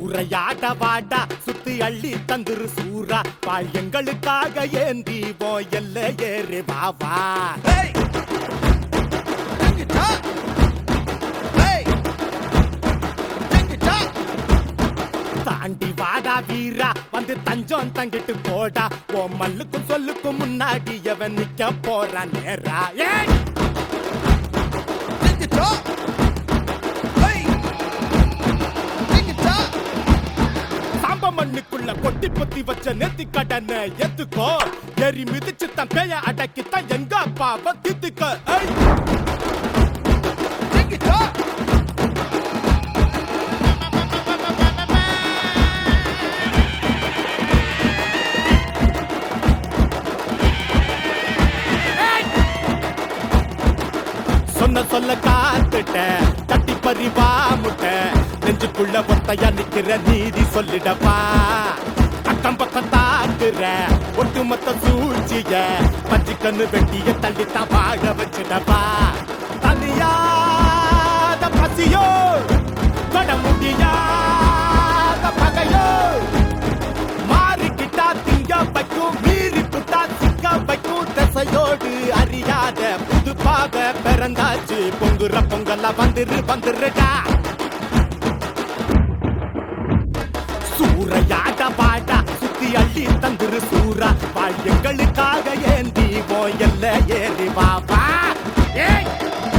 சூறையாட வாடா சுத்தி அள்ளி தந்துரு சூரா பால் எங்களுக்காக ஏந்தி போ எல்ல ஏறு பாவா தாண்டி வாடா வீரா வந்து தஞ்சம் தங்கிட்டு போடா ஓ மல்லுக்கும் சொல்லுக்கும் முன்னாடி எவன் நிக்க போறான் நேரா ஏய் சாம்ப மண்ணுக்குள்ள கொட்டி பொத்தி வச்ச நெத்தி கடனை எத்துக்கோ எரி மிதிச்சு தன் பேய அடக்கித்தான் எங்க அப்பாவை தித்துக்க ஏய் சொன்ன சொல்ல காத்துட்ட தட்டி பறிவா முட்ட நெஞ்சுக்குள்ள ஒத்தையா நிக்கிற நீதி சொல்லிடப்பா அக்கம் பக்கம் தாக்குற ஒட்டுமொத்த சூழ்ச்சிய பச்சை கண்ணு வெட்டிய தள்ளித்தான் வாழ வச்சிடப்பா தனியாத பசியோ தொட முடியாத பகையோ மாறிக்கிட்டா திங்க வைக்கும் மீறி புட்டா சிக்க வைக்கும் திசையோடு அறியாத புது பாத பிறந்தாச்சு பொங்குற பொங்கல்ல வந்துரு வந்துருடா சூறையாட பாடா சுத்தி அள்ளி தந்துரு சூரா வாழ் எங்களுக்காக ஏந்தி போயல்ல ஏறி வாவா ஏய்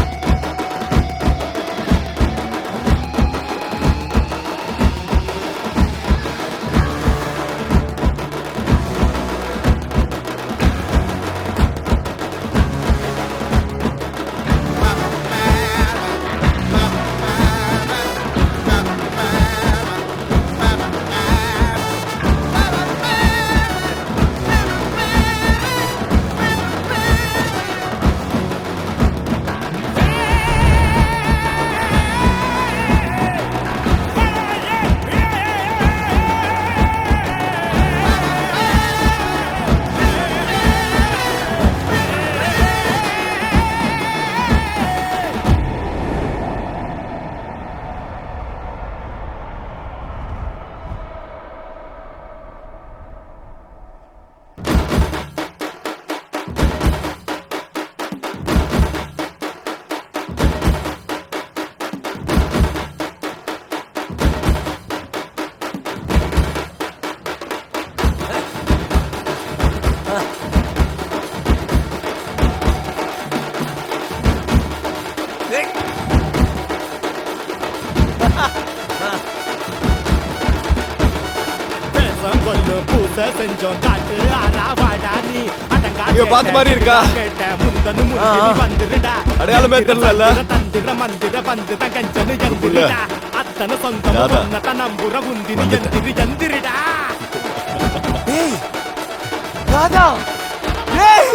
பேசம் கொல்லு பூச செஞ்சோம் காட்டு ஆனா வாடா நீ அடங்கா ஐயோ, பார்த்த மாதிரி இருக்கா? கேட்ட முந்தனு ஆ, ஆ. முந்திரி வந்துருடா அடையாளமே தெரியலல்ல? தந்திர மந்திர வந்து தங்கஞ்சனு எந்திரிடா அத்தனை சொந்தம் ராதா. ஒன்னத நம்புற உந்திரி வந்துட்டேன். எந்திரி எந்திரிடா ஏய் ராதா ஏய்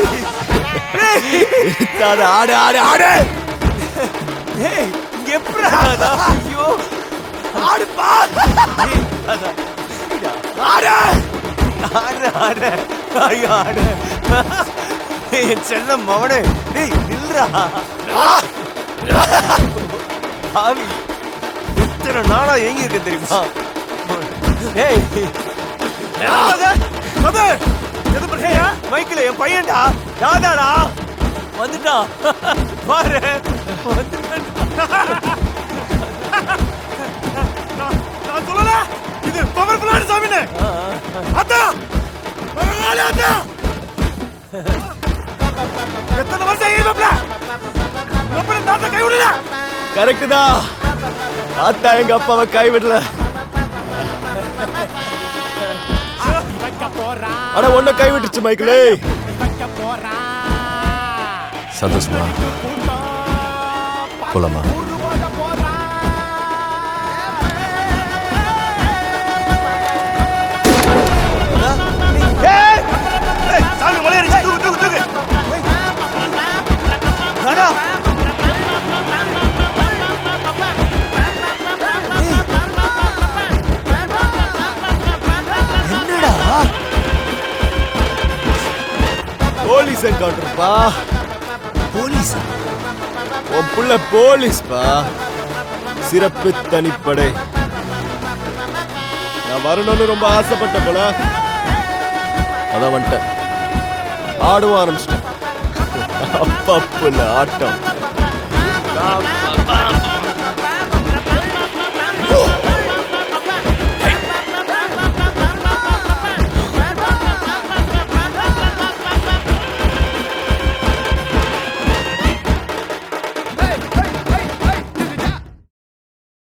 தாதா ஆடு ஆடு ஆடு ஏய் இங்க எப்படிடா ராதா ஐயோ ஆடு பா ராதா ஆடு ஆடு ஆடு ஐயோ ஆடு என் செல்லம் மவனே டேய் நில்றா ஆவி இத்தனை நாளா எங்க இருக்க தெரியுமா ஏய் ராதா ராதா எது பண்றியா மைக்கில் என் பையன்டா ராதாடா வந்துட்டான் பாரு வந்துட்டான் நான் சொல்லல இது பவர்ஃபுல்லான சாமினு அத்தா பரவாயில்ல அத்தா எத்தனை வருஷம் ஆகிடும்ல அப்புறம் தாத்தா கை விடல கரெக்ட் தான் தாத்தா எங்க அப்பாவை கைவிடல வைக்க போறா ஆனா ஒன்ன கைவிட்டுச்சு மைக்கிளே வைக்க போறா சந்தோஷமா போலாமா ஏய் ஏய் சாமி மலையறி தூக்கு தூக்கு தூக்கு ராதா என்னடா போலீஸ் என்கவுண்டர்ப்பா போலீஸ் உன் புள்ள போலீஸ்ப்பா சிறப்பு தனிப்படை நான் வரணும்னு ரொம்ப ஆசைப்பட்ட போல அதான் வந்துட்டேன் ஆடவும் ஆரம்பிச்சிட்டேன் அப்பா புள்ள ஆட்டம் நான்